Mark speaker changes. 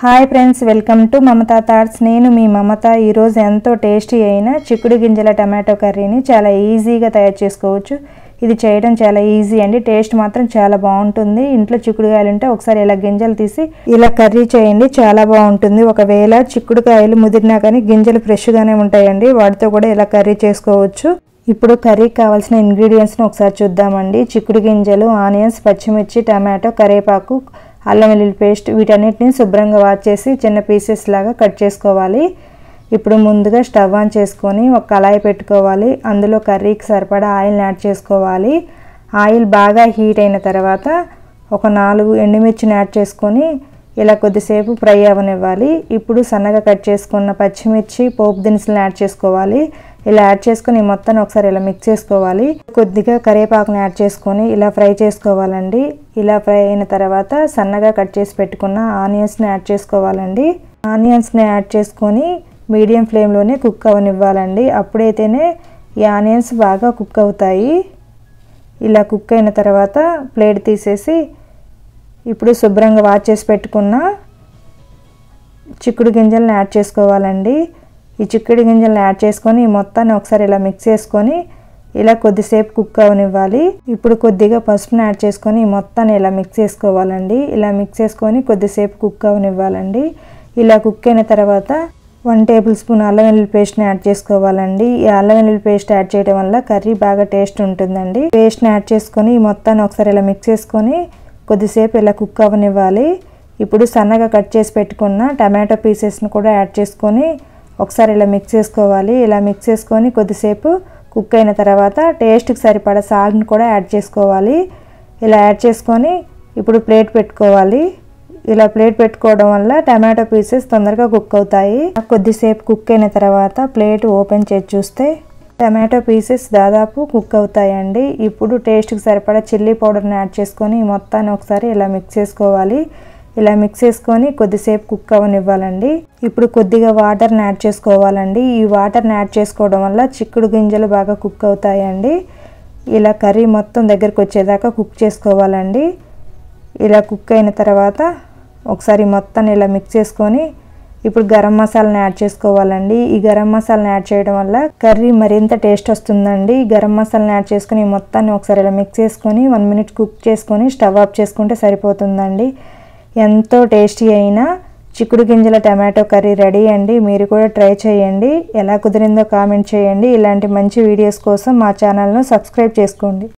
Speaker 1: hi friends welcome to Mamata thoughts నేను మీ మమత ఈరోజు ఎంతో టేస్టీ అయిన చిక్కుడు గింజల టమాటో కర్రీని చాలా ఈజీగా తయారు చేసుకోవచ్చు ఇది చేయడం చాలా ఈజీ అండి టేస్ట్ మాత్రం చాలా బాగుంటుంది ఇంట్లో చిక్కుడుకాయలు ఉంటే ఒకసారి ఇలా గింజలు తీసి ఇలా కర్రీ చేయండి చాలా బాగుంటుంది ఒకవేళ చిక్కుడుకాయలు ముదిరినా కానీ గింజలు ఫ్రెష్గానే ఉంటాయండి వాటితో కూడా ఇలా కర్రీ చేసుకోవచ్చు ఇప్పుడు కర్రీకి కావాల్సిన ఇంగ్రీడియంట్స్ని ఒకసారి చూద్దామండి చిక్కుడు గింజలు ఆనియన్స్ పచ్చిమిర్చి టమాటో కరివేపాకు అల్లం వెల్లుల్లి పేస్ట్ వీటన్నిటిని శుభ్రంగా వాష్ చేసి చిన్న పీసెస్ లాగా కట్ చేసుకోవాలి ఇప్పుడు ముందుగా స్టవ్ ఆన్ చేసుకొని ఒక కళాయి పెట్టుకోవాలి అందులో కర్రీకి సరిపడా ఆయిల్ని యాడ్ చేసుకోవాలి ఆయిల్ బాగా హీట్ అయిన తర్వాత ఒక నాలుగు ఎండుమిర్చిని యాడ్ చేసుకొని ఇలా కొద్దిసేపు ఫ్రై అవ్వనివ్వాలి ఇప్పుడు సన్నగా కట్ చేసుకున్న పచ్చిమిర్చి పోపు దినుసులను యాడ్ చేసుకోవాలి ఇలా యాడ్ చేసుకొని మొత్తాన్ని ఒకసారి ఇలా మిక్స్ చేసుకోవాలి కొద్దిగా కరివేపాకుని యాడ్ చేసుకొని ఇలా ఫ్రై చేసుకోవాలండి ఇలా ఫ్రై అయిన తర్వాత సన్నగా కట్ చేసి పెట్టుకున్న ఆనియన్స్ని యాడ్ చేసుకోవాలండి ఆనియన్స్ని యాడ్ చేసుకొని మీడియం ఫ్లేమ్లోనే కుక్ అవనివ్వాలండి అప్పుడైతేనే ఈ ఆనియన్స్ బాగా కుక్ అవుతాయి ఇలా కుక్ అయిన తర్వాత ప్లేట్ తీసేసి ఇప్పుడు శుభ్రంగా వాష్ చేసి పెట్టుకున్న చిక్కుడు గింజలను యాడ్ చేసుకోవాలండి ఈ చిక్కుడు గింజలను యాడ్ చేసుకొని ఈ మొత్తాన్ని ఒకసారి ఇలా మిక్స్ చేసుకొని ఇలా కొద్దిసేపు కుక్ అవనివ్వాలి ఇప్పుడు కొద్దిగా పసుపుని యాడ్ చేసుకొని ఈ మొత్తాన్ని ఇలా మిక్స్ చేసుకోవాలండి ఇలా మిక్స్ చేసుకొని కొద్దిసేపు కుక్ అవనివ్వాలండి ఇలా కుక్ అయిన తర్వాత వన్ టేబుల్ స్పూన్ అల్లం వెల్లుల్లి పేస్ట్ని యాడ్ చేసుకోవాలండి ఈ అల్లం వెల్లుల్లి పేస్ట్ యాడ్ చేయడం వల్ల కర్రీ బాగా టేస్ట్ ఉంటుందండి పేస్ట్ని యాడ్ చేసుకొని ఈ మొత్తాన్ని ఒకసారి ఇలా మిక్స్ చేసుకొని కొద్దిసేపు ఇలా కుక్ అవ్వనివ్వాలి ఇప్పుడు సన్నగా కట్ చేసి పెట్టుకున్న టమాటో పీసెస్ని కూడా యాడ్ చేసుకొని ఒకసారి ఇలా మిక్స్ చేసుకోవాలి ఇలా మిక్స్ చేసుకొని కొద్దిసేపు కుక్ అయిన తర్వాత టేస్ట్కి సరిపడా సాల్ట్ని కూడా యాడ్ చేసుకోవాలి ఇలా యాడ్ చేసుకొని ఇప్పుడు ప్లేట్ పెట్టుకోవాలి ఇలా ప్లేట్ పెట్టుకోవడం వల్ల టమాటో పీసెస్ తొందరగా కుక్ అవుతాయి కొద్దిసేపు కుక్ అయిన తర్వాత ప్లేట్ ఓపెన్ చేసి చూస్తే టమాటో పీసెస్ దాదాపు కుక్ అవుతాయండి ఇప్పుడు టేస్ట్కి సరిపడా చిల్లీ పౌడర్ని యాడ్ చేసుకొని మొత్తాన్ని ఒకసారి ఇలా మిక్స్ చేసుకోవాలి ఇలా మిక్స్ చేసుకొని కొద్దిసేపు కుక్ అవ్వనివ్వాలండి ఇప్పుడు కొద్దిగా వాటర్ని యాడ్ చేసుకోవాలండి ఈ వాటర్ని యాడ్ చేసుకోవడం వల్ల చిక్కుడు గింజలు బాగా కుక్ అవుతాయండి ఇలా కర్రీ మొత్తం దగ్గరికి వచ్చేదాకా కుక్ చేసుకోవాలండి ఇలా కుక్ అయిన తర్వాత ఒకసారి మొత్తాన్ని ఇలా మిక్స్ చేసుకొని ఇప్పుడు గరం మసాలాని యాడ్ చేసుకోవాలండి ఈ గరం మసాలాని యాడ్ చేయడం వల్ల కర్రీ మరింత టేస్ట్ వస్తుందండి ఈ గరం మసాలాని యాడ్ చేసుకొని మొత్తాన్ని ఒకసారి ఇలా మిక్స్ చేసుకొని వన్ మినిట్ కుక్ చేసుకొని స్టవ్ ఆఫ్ చేసుకుంటే సరిపోతుందండి ఎంతో టేస్టీ అయిన చిక్కుడు గింజల టమాటో కర్రీ రెడీ అండి మీరు కూడా ట్రై చేయండి ఎలా కుదిరిందో కామెంట్ చేయండి ఇలాంటి మంచి వీడియోస్ కోసం మా ఛానల్ను సబ్స్క్రైబ్ చేసుకోండి